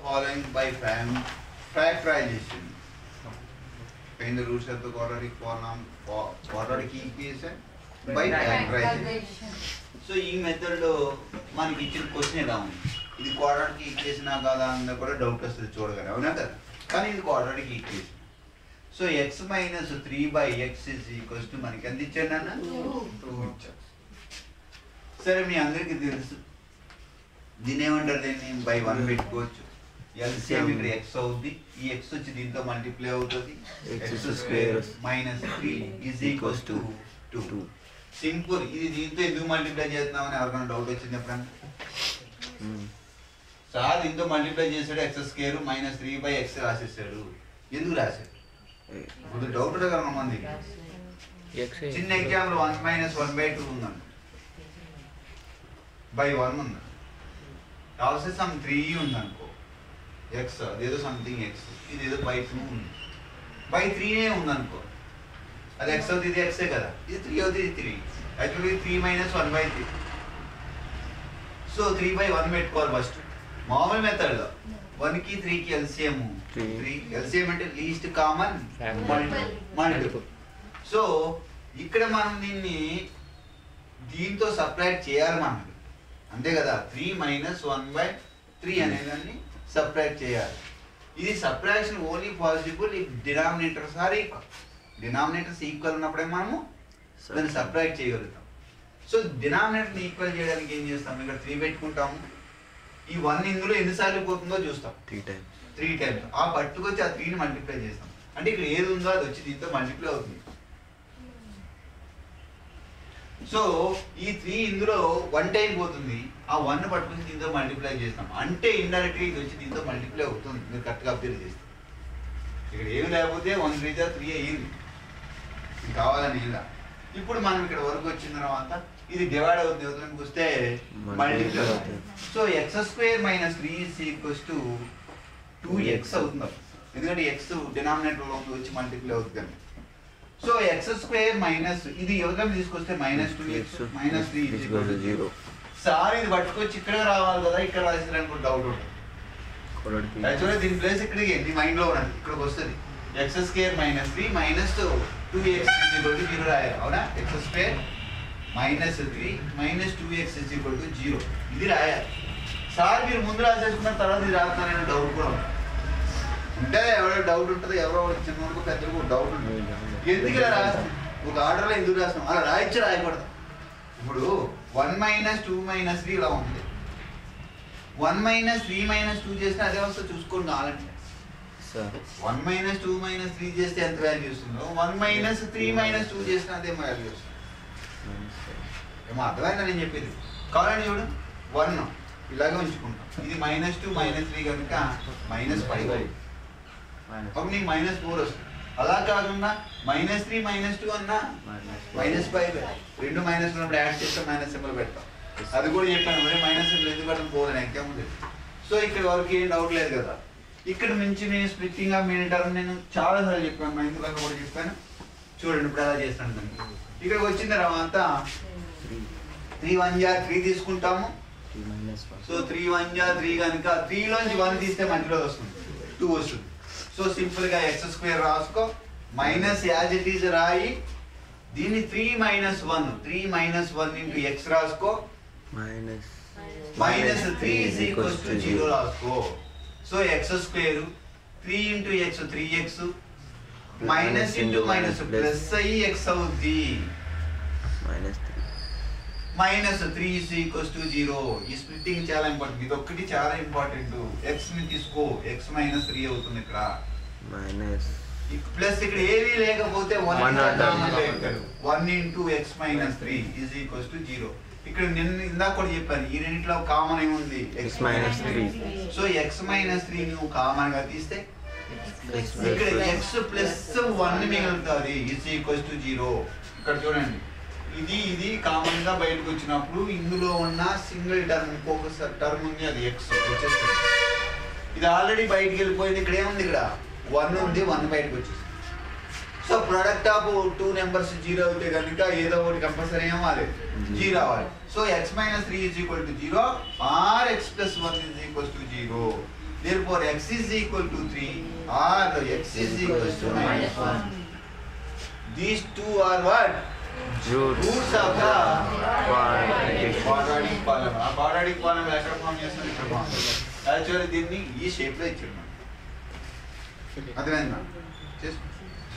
following by fam factorization. Find the roots of the quadratic polynomial qua- quadratic equation by factorization. So ఈ మెథడ్లో మనకి ఇచ్చిన question ఎలా ఉంది ఇది క్వాడ్రాటిక్ ఈక్వేషన్ కాదా అన్న కూడా డౌట్ వస్తుంది చూడగానే అవునా కదా కానీ ఇది quadratic equation so X minus three by X is equals to మనకి ఎంత ఇచ్చాడు అన్న టూ ఇచ్చాడు సరే మీ అందరికీ తెలుసు దీని ఏమంటారు దీన్ని బై వన్ పెట్టుకోవచ్చు ఎల్సిఎం ఇక్కడ ఎక్స్ అవుద్ది ఈ ఎక్స్ వచ్చి దీంతో మల్టిప్లై అవుతుంది X X square square minus three is equals to two two simple ఇది దీంతో ఎందుకు మల్టిప్లై చేస్తున్నామని ఎవరికైనా డౌట్ వచ్చింది ఎప్పుడన్నా సార్ దీంతో మల్టిప్లై చేసాడు X square minus three by X రాసేసాడు ఎందుకు రాశాడు ఇప్పుడు డౌట్ కదా మంది ఎక్స్ చిన్న example one minus one by two ఉందండి బై వన్ ఉంది కావాల్సి సమ్ త్రీ ఉందనుకో ఎక్స్ అదేదో సంథింగ్ ఎక్స్ ఇది ఏదో బై టూ ఉంది బై త్రీనే ఉందనుకో అది ఎక్స్ అవుతుంది ఇది ఎక్సే కదా ఇది త్రీ అవుతుంది ఇది three actually three minus one by three so three by one పెట్టుకోవాలి ఫస్ట్ మామూలు మెథడ్లో వన్కి త్రీకి ఎల్సిఎం Three. త్రీ ఎల్సిఎం అంటే least common Multiple. Multiple so ఇక్కడ మనం దీన్ని దీంతో సపరేట్ చేయాలి మనం అంతే కదా three minus one by three అనేదాన్ని సపరేట్ చేయాలి ఇది separation only possible if denominators are equal denominators equal ఉన్నప్పుడే మనము దాన్ని సపరేట్ చేయగలుగుతాం సో డినామినేటర్ని ఈక్వల్ చేయడానికి ఏం చేస్తాం ఇక్కడ త్రీ పెట్టుకుంటాము ఈ వన్ ఇందులో ఎన్నిసార్లు పోతుందో చూస్తాం త్రీ టైమ్స్ త్రీ టైమ్స్ ఆ పట్టుకొచ్చి ఆ త్రీని మల్టిప్లై చేస్తాం అంటే ఇక్కడ ఏది ఉందో అది వచ్చి దీంతో మల్టిప్లై అవుతుంది సో ఈ త్రీ ఇందులో వన్ టైం పోతుంది ఆ వన్ పట్టుకుని దీంతో మల్టిప్లై చేస్తాం అంటే ఇండైరెక్ట్గా ఇది వచ్చి దీంతో మల్టిప్లై అవుతుంది మీరు కరెక్ట్గా అబ్జర్వ్ చేస్తే ఇక్కడ ఏమి లేకపోతే వన్ త్రీ జా త్రీ అయ్యింది ఇది కావాలని ఇలా ఇప్పుడు మనం ఇక్కడ వరకు వచ్చిన తర్వాత ఇది డివైడ్ అవుతుంది యువతలకు వస్తే మల్టిప్లై అవుతుంది so X square minus three is equals to two X అవుతుంది అప్పుడు. ఎందుకంటే ఎక్స్ డినామినేటర్లో వచ్చి మల్టిప్లై అవుతుంది కనుక సో ఎక్స్ స్క్వేర్ మైనస్ ఇది యువతలు తీసుకొస్తే minus two X minus three zero sir ఇది పట్టుకొచ్చి ఇక్కడ రావాలి కదా ఇక్కడ రాసిరనుకో డౌట్ ఉంటుంది యాక్చువల్గా దీని ప్లేస్ ఇక్కడికి నీ మైండ్ లో ఉన్నది ఇక్కడికి వస్తుంది X square minus three minus two X equal to zero రాయాలి అవునా X square minus three minus two X equal to zero ఇది రాయాలి సార్ మీరు ముందు రాసేసుకున్న తర్వాత ఇది రాస్తానని డౌట్ కూడా ఉంది ఉంటే ఎవరో డౌట్ ఉంటుంది ఎవరో చిన్న వరకు పెద్దలకు డౌట్ ఉంటుంది ఎందుకు ఇలా రాస్తాం ఒక ఆర్డర్లో ఎందుకు రాస్తాం అలా రాయొచ్చు రాయకూడదు ఇప్పుడు one minus two minus three ఇలా ఉంటుంది one minus three minus two చేస్తే అదే వస్తుంది చూసుకోండి కావాలంటే sir one minus two minus three చేస్తే ఎంత వాల్యూ వస్తుందో one minus three minus two చేస్తే అదే వాల్యూ వస్తుంది ఏమో అర్థమైందా నేను చెప్పేది కావాలండి చూడు వన్ ఇలాగే ఉంచుకుంటాం ఇది మైనస్ టూ మైనస్ త్రీ కనుక మైనస్ ఫైవ్ అప్పుడు నీకు మైనస్ ఫోర్ వస్తుంది అలా కాకుండా మైనస్ త్రీ మైనస్ టూ అన్నా మైనస్ ఫైవ్ రెండు మైనస్ ఉన్నప్పుడు యాడ్ చేస్తే మైనస్ సింబల్ పెడతాం అది కూడా చెప్పాను మరి మైనస్ సింబల్ ఎందుకు పెట్టడం పోదని ఎగ్జామ్ ఉంది సో ఇక్కడ వరకు ఏం డౌట్ లేదు కదా ఇక్కడ నుంచి నేను స్ప్లిట్టింగ్ ఆఫ్ మినీ టర్మ్ నేను చాలా సార్లు చెప్పాను మా ఇంట్లో కూడా చెప్పాను చూడండి ఇప్పుడు ఎలా చేస్తాను దాన్ని ఇక్కడికి వచ్చిన తర్వాత త్రీ త్రీ వన్ జా త్రీ తీసుకుంటాము three minus one so three one జా త్రీ కనుక త్రీలోంచి వన్ తీస్తే మధ్యలో వస్తుంది టూ వస్తుంది సో సింపుల్ గా ఎక్స్ స్క్వేర్ రాసుకో మైనస్ యాజ్ ఇట్ ఈజ్ రాయి దీన్ని three minus one three minus one into x రాసుకో minus minus three is equals to zero రాసుకో so X square three into x three x minus into minus plus అయ్యి x అవుద్ది minus three minus three is equals to zero ఈ splitting చాలా important ఇది ఒక్కటి చాలా important X ని తీసుకో ఎక్స్ మైనస్ త్రీ అవుతుంది ఇక్కడ మైనస్ ప్లస్ ఇక్కడ ఏవి లేకపోతే One వన్ అంటారు. One into x minus three is equals to zero ఇక్కడ నిన్న ఇందాక కూడా చెప్పాను ఈ రెండింటిలో కామన్ ఏముంది x minus three so X minus three నువ్వు కామన్ గా తీస్తే ఎక్స్ ఇక్కడ ఎక్స్ ప్లస్ వన్ మిగులుతుంది ఇస్ ఈక్వల్స్ టు జీరో ఇక్కడ చూడండి ఇది ఇది కామన్ గా బయటకు వచ్చినప్పుడు ఇందులో ఉన్న సింగిల్ టర్మ్ ఇంకొక టర్మ్ ఉంది అది ఎక్స్ వచ్చేస్తుంది ఇది ఆల్రెడీ బయటికి వెళ్ళిపోయింది ఇక్కడ ఏముంది ఇక్కడ వన్ ఉంది వన్ బయటకు వచ్చేసింది so product of two numbers zero అయితే కనుక ఏదో ఒకటి కంపల్సరీ ఏమాలి జీరో అవ్వాలి so X minus three is equal to zero or x plus one is equals to zero therefore x is equal to 3 or x is equal to minus 1 these two are what Roots. roots of the Quadratic. quadratic polynomial ఆ quadratic polynomial ఎక్కడ form చేస్తాం ఇక్కడ form actually దీన్ని ఈ shape లో ఇచ్చాడు మనం అర్థమైందా చేసు